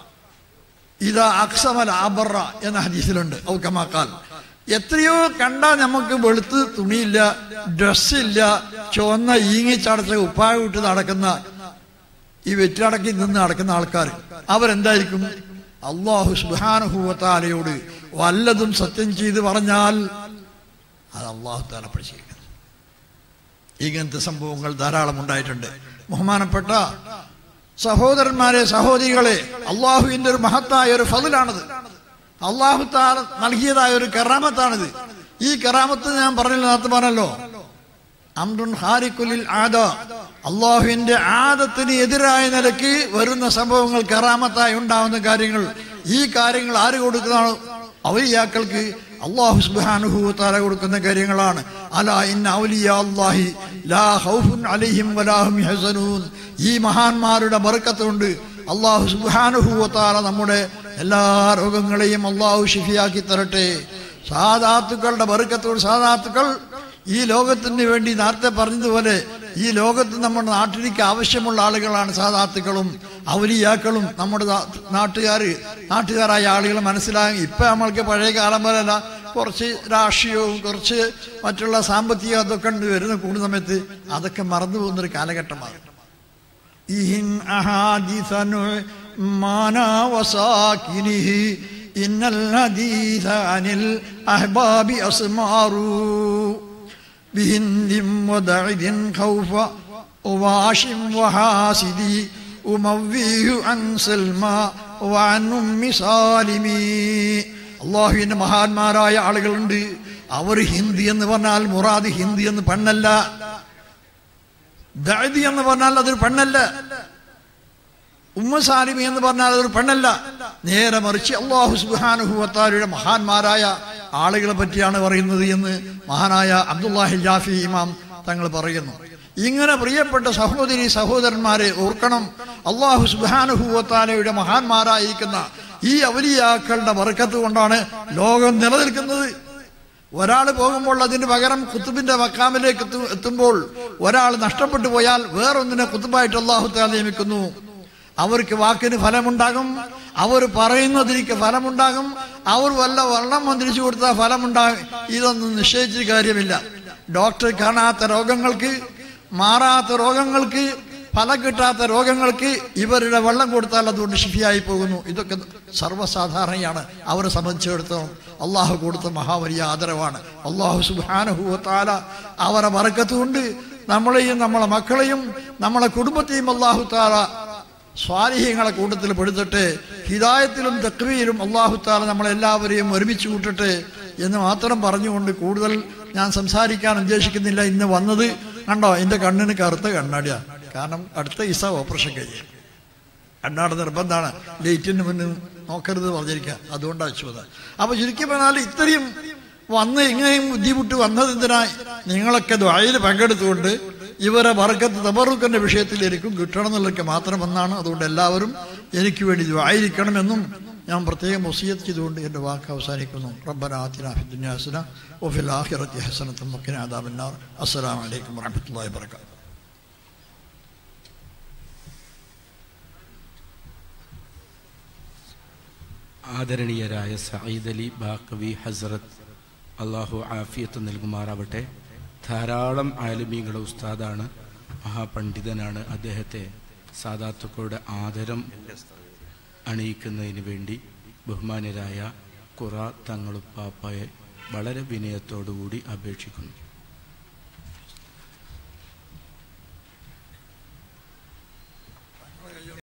S1: ഇതാ അക്സമൽ അബറ എന്ന ഹദീസിലുണ്ട് ഔക്കമാക്കാൽ എത്രയോ കണ്ടാൽ നമുക്ക് വെളുത്ത് തുണിയില്ല ഡ്രസ്സില്ല ചുവന്ന ഈങ്ങിച്ചടച്ച ഉപ്പായ വിട്ട് നടക്കുന്ന ഈ വെറ്റിലടക്കി നിന്ന് നടക്കുന്ന ആൾക്കാർ അവരെന്തായിരിക്കും അള്ളാഹു സുബാനുഭൂവത്താലയോട് വല്ലതും സത്യം ചെയ്ത് പറഞ്ഞാൽ അത് അള്ളാഹു താല പഠിച്ചിരിക്കുന്നു ഇങ്ങനത്തെ സംഭവങ്ങൾ ധാരാളം ഉണ്ടായിട്ടുണ്ട് ബഹുമാനപ്പെട്ട സഹോദരന്മാരെ സഹോദരികളെ അള്ളാഹുവിന്റെ ഒരു മഹത്തായ ഒരു ഫതിലാണിത് അള്ളാഹു താല നൽകിയതായ ഒരു കറാമത്താണിത് ഈ കറാമത്ത് ഞാൻ പറഞ്ഞില്ല നേരത്തെ പറഞ്ഞല്ലോ അമ്രുൻ ഹാരിക്കുലിൽ ആദ അള്ളാഹുവിന്റെ ആദത്തിന് എതിരായ നിലയ്ക്ക് വരുന്ന സംഭവങ്ങൾ കറാമത്തായി ഉണ്ടാവുന്ന കാര്യങ്ങൾ ഈ കാര്യങ്ങൾ ആര് കൊടുക്കുന്നതാണ് ഔലിയാക്കൾക്ക് അള്ളാഹു സുബ്ഹാനഹു തആല കൊടുക്കുന്ന കാര്യങ്ങളാണ് അലാ ഇന്ന ഔലിയ അല്ലാഹി ലാ ഖൗഫുൻ അലൈഹിം വലാ ഹും യഹ്സനൂൻ ഈ മഹാന്മാരുടെ ബർക്കത്ത് കൊണ്ട് അള്ളാഹു സുബ്ഹാനഹു തആല നമ്മുടെ എല്ലാ രോഗങ്ങളെയും അള്ളാഹു ഷിഫിയാക്കി തരട്ടെ സാദാത്തുക്കളുടെ ബർക്കത്തോട് സാദാത്തുക്കൾ ഈ ലോകത്തിന് വേണ്ടി നേരത്തെ പറഞ്ഞതുപോലെ ഈ ലോകത്ത് നമ്മുടെ നാട്ടിലേക്ക് ആവശ്യമുള്ള ആളുകളാണ് സാധാത്തുക്കളും ഔലിയാക്കളും നമ്മുടെ നാട്ടുകാർ നാട്ടുകാരായ ആളുകൾ മനസ്സിലാകും ഇപ്പൊ നമ്മൾക്ക് പഴയ കാലം പോലെയല്ല കുറച്ച് രാഷ്ട്രീയവും കുറച്ച് മറ്റുള്ള സാമ്പത്തിക അതൊക്കെ ഉണ്ട് വരുന്ന കൂടുന്ന സമയത്ത് അതൊക്കെ മറന്നു പോകുന്നൊരു കാലഘട്ടമാണ് ഇഹിൻ അഹാദിസനു മാനാ വസാകിനിഹി ഇന്നൽ ഹദീസ അനിൽ അഹ്ബാബി അസ്മാറു بهند ودعد خوف واش وحاسدي أمويه عن سلمى وعن أم سالمي അള്ളാഹുവിന്റെ മഹാന്മാരായ ആളുകളുണ്ട് അവർ ഹിന്ദി എന്ന് പറഞ്ഞാൽ മുറാദ് ഹിന്ദി എന്ന് പെണ്ണല്ല ദഅദി എന്ന് പറഞ്ഞാൽ അതൊരു പെണ്ണല്ല ഉമ്മ സാലിമി എന്ന് പറഞ്ഞാൽ അതൊരു പെണ്ണല്ല നേരെ മറിച്ച് അള്ളാഹു സുബാനുഹുവത്താരുടെ മഹാന്മാരായ ആളുകളെ പറ്റിയാണ് പറയുന്നത് എന്ന് മഹാനായ അബ്ദുല്ലാഹി ജാഫി ഇമാം തങ്ങൾ പറയുന്നു ഇങ്ങനെ പ്രിയപ്പെട്ട സഹോദരി സഹോദരന്മാരെ ഓർക്കണം അള്ളാഹു സുബാനുഹുവത്താലയുടെ മഹാന്മാരായിരിക്കുന്ന ഈ അവലിയാക്കളുടെ വർക്കത്ത് കൊണ്ടാണ് ലോകം നിലനിൽക്കുന്നത് ഒരാൾ പോകുമ്പോൾ അതിന് പകരം കുത്തുബിന്റെ മക്കാമിലേക്ക് എത്തു- എത്തുമ്പോൾ ഒരാൾ നഷ്ടപ്പെട്ടു പോയാൽ വേറൊന്നിനെ കുത്തുബായിട്ട് അള്ളാഹു താല നിയമിക്കുന്നു അവർക്ക് വാക്കിന് ഫലമുണ്ടാകും അവർ പറയുന്നതിലേക്ക് ഫലമുണ്ടാകും അവർ വല്ല വെള്ളം മന്ത്രിച്ചു കൊടുത്താൽ ഫലമുണ്ടാകും ഇതൊന്നും നിശ്ചയിച്ച കാര്യമില്ല ഡോക്ടർ കാണാത്ത രോഗങ്ങൾക്ക് മാറാത്ത രോഗങ്ങൾക്ക് ഫലം കിട്ടാത്ത രോഗങ്ങൾക്ക് ഇവരുടെ വെള്ളം കൊടുത്താൽ അതുകൊണ്ട് ഷിഫിയായി പോകുന്നു ഇതൊക്കെ സർവ്വസാധാരണയാണ് അവരെ സംബന്ധിച്ചിടത്തോളം അള്ളാഹു കൊടുത്ത മഹാവലിയ ആദരവാണ് അള്ളാഹു സുബാനഹുവത്താല അവരെ മറക്കത്തുകൊണ്ട് നമ്മളെയും നമ്മളെ മക്കളെയും നമ്മളെ കുടുംബത്തെയും അള്ളാഹു താല സ്വാലിഹ്യങ്ങളെ കൂട്ടത്തിൽ പെടുത്തട്ടെ ഹിദായത്തിലും തക്വയിലും അള്ളാഹു താല നമ്മളെല്ലാവരെയും ഒരുമിച്ച് കൂട്ടട്ടെ എന്ന് മാത്രം പറഞ്ഞുകൊണ്ട് കൂടുതൽ ഞാൻ സംസാരിക്കാൻ ഉദ്ദേശിക്കുന്നില്ല ഇന്ന് വന്നത് കണ്ടോ എൻ്റെ കണ്ണിന് കറുത്ത കണ്ണാടിയാണ് കാരണം അടുത്ത ഇസ ഓപ്പറേഷൻ കഴിഞ്ഞു കണ്ണാട് നിർബന്ധമാണ് ലൈറ്റിന് മുന്നിൽ നോക്കരുത് പറഞ്ഞിരിക്കുക അതുകൊണ്ടാണ് അശ്വത അപ്പൊ ചുരുക്കി പറഞ്ഞാൽ ഇത്രയും വന്ന് ഇങ്ങനെയും ബുദ്ധിമുട്ട് വന്നത് എന്തിനാ നിങ്ങളൊക്കെ ദ്വായിൽ പങ്കെടുത്തുകൊണ്ട് ഇവരെ വർഗത്ത് തബറുക്കന്റെ വിഷയത്തിൽ എനിക്കും കിട്ടണം എന്നുള്ളതൊക്കെ മാത്രം എന്നാണ് അതുകൊണ്ട് എല്ലാവരും എനിക്ക് വേണ്ടി ദ്വായിരിക്കണമെന്നും ഞാൻ പ്രത്യേകം വസീയത്ത് ചെയ്തുകൊണ്ട് എൻ്റെ വാക്ക് അവസാനിക്കുന്നു റബ്ബന ആതിന ഫി ദുനിയ ഹസന വഫിൽ ആഖിറതി ഹസനത്തും വഖിന അദാബന്നാർ അസ്സലാമു അലൈക്കും വറഹ്മത്തുള്ളാഹി വബറകാതുഹു
S2: ആദരണീയരായ സയ്യിദ് അലി ബാക്കവി ഹസ്രത്ത് അള്ളാഹു ആഫിയത്ത് നൽകുമാറാവട്ടെ ധാരാളം ആലിമീങ്ങളുടെ ഉസ്താദാണ് മഹാപണ്ഡിതനാണ് അദ്ദേഹത്തെ സാദാത്തുക്കളുടെ ആദരം അണിയിക്കുന്നതിന് വേണ്ടി ബഹുമാന്യരായ ഖുറ തങ്ങളുപ്പാപ്പയെ വളരെ വിനയത്തോടുകൂടി അപേക്ഷിക്കുന്നു